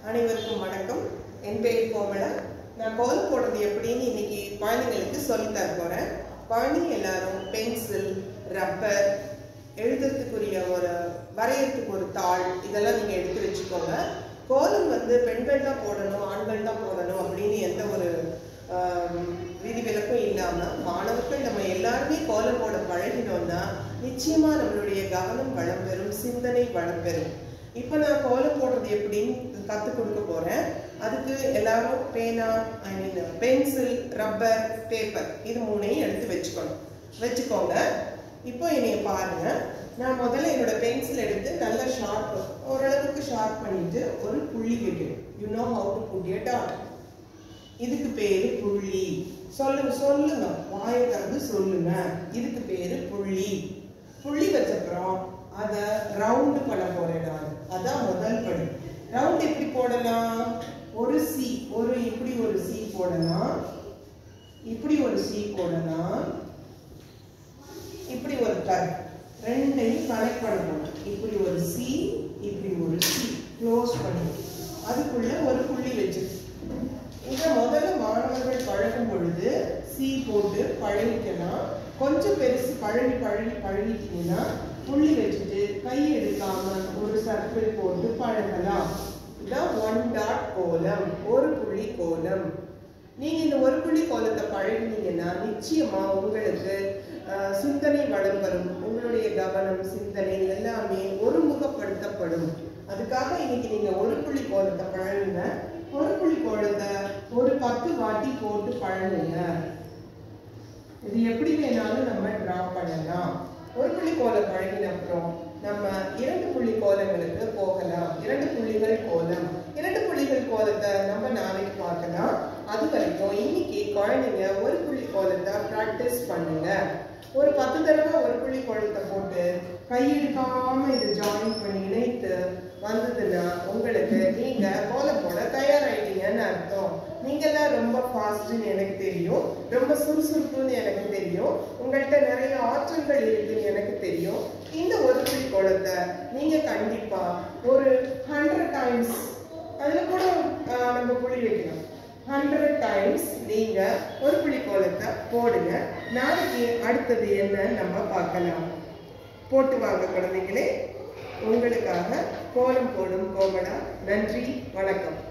அனைவருக்கும் வணக்கம் என் பேர் கோமலா நான் கோலம் போடுறது எப்படின்னு இன்னைக்கு குழந்தைங்களுக்கு சொல்லித் தர போறேன் குழந்தைங்க எல்லாரும் பென்சில் ரப்பர் எழுதுறதுக்குரிய ஒரு வரையறதுக்கு ஒரு தாள் இதெல்லாம் நீங்க எடுத்து வச்சுக்கோங்க கோலம் வந்து பெண்கள் தான் போடணும் ஆண்கள் தான் போடணும் அப்படின்னு எந்த ஒரு ஆம், விதிவிலக்கும் இல்லாம மாணவர்கள் நம்ம எல்லாருமே கோலம் போட பழகினோம்னா நிச்சயமா நம்மளுடைய கவனம் வளம் பெறும் சிந்தனை வளம் பெறும் இப்போ நான் கோலம் போடுறது எப்படின்னு கற்றுக் கொடுக்க போறேன் அதுக்கு எல்லாரும் பேனா I mean pencil rubber paper இது மூணையும் எடுத்து வச்சுக்கணும் வச்சுக்கோங்க இப்போ என்னைய பாருங்க நான் முதல்ல என்னோட பென்சில் எடுத்து நல்லா ஷார்ப் ஓரளவுக்கு ஷார்ப் பண்ணிட்டு ஒரு புள்ளி வைக்கணும் you know how to put a dot இதுக்கு பேரு புள்ளி சொல்லுங்க சொல்லுங்க வாயை திறந்து சொல்லுங்க இதுக்கு பேரு புள்ளி புள்ளி வச்சப்புறம் அத ரவுண்ட் பண்ண போறேன் நான் அதான் முதல் படி ரவுண்ட் எப்படி போடலாம் ஒரு சி ஒரு இப்படி ஒரு சி போடலாம் இப்படி ஒரு சி போடலாம் இப்படி ஒரு கட் ரெண்டையும் கனெக்ட் பண்ணணும் இப்படி ஒரு சி இப்படி ஒரு சி க்ளோஸ் பண்ணி அதுக்குள்ள ஒரு புள்ளி வச்சு இதை முதல்ல மாணவர்கள் பழகும் பொழுது சி போட்டு பழகிக்கலாம் கொஞ்சம் பெருசு பழகி பழகி பழகிட்டீங்கன்னா புள்ளி வச்சுட்டு கை எடுக்காம ஒரு சர்க்கிள் போட்டு பழகலாம் இதான் ஒன் டாட் கோலம் ஒரு புள்ளி கோலம் நீங்க இந்த ஒரு புள்ளி கோலத்தை பழகினீங்கன்னா நிச்சயமா உங்களுக்கு அஹ், சிந்தனை வளம் வரும் உங்களுடைய கவனம் சிந்தனை எல்லாமே ஒருமுகப்படுத்தப்படும் அதுக்காக இன்னைக்கு நீங்க ஒரு புள்ளி கோலத்தை பழகுங்க ஒரு புள்ளி கோலத்தை ஒரு பத்து வாட்டி போட்டு பழகுங்க இது எப்படி வேணாலும் நம்ம டிரா பண்ணலாம் ஒரு புள்ளி கோலம் பழகின அப்புறம் நம்ம இரண்டு புள்ளி கோலங்களுக்கு போகலாம் இரண்டு புள்ளிகள் கோலம் இரண்டு புள்ளிகள் கோலத்தை நம்ம நாளைக்கு பார்க்கலாம் அது வரைக்கும் இன்னைக்கு குழந்தைங்க ஒரு புள்ளி கோலத்தை ப்ராக்டிஸ் பண்ணுங்க ஒரு பத்து தடவை ஒரு புள்ளி கோலத்தை போட்டு கையெடுக்காம இது ஜாயின் பண்ணி இணைத்து வந்ததுன்னா உங்களுக்கு நீங்க கோலம் போட தயாராயிட்டீங்கன்னு அர்த்தம் நீங்கெல்லாம் ரொம்ப ஃபாஸ்ட்னு எனக்கு தெரியும் ரொம்ப சுறுசுறுப்புன்னு எனக்கு தெரியும் உங்கள்கிட்ட நிறைய ஆற்றல்கள் இருக்குன்னு எனக்கு தெரியும் இந்த ஒரு புள்ளி கோலத்தை நீங்க கண்டிப்பா ஒரு ஹண்ட்ரட் டைம்ஸ் அதுல கூட ஆஹ், நம்ம புள்ளி வைக்கலாம் ஹண்ட்ரட் டைம்ஸ் நீங்க ஒரு புள்ளி கோலத்தை போடுங்க நாளைக்கு அடுத்தது என்ன நம்ம பார்க்கலாம் போட்டு வாங்க குழந்தைங்களே உங்களுக்காக கோலம் போடும் கோமடா நன்றி வணக்கம்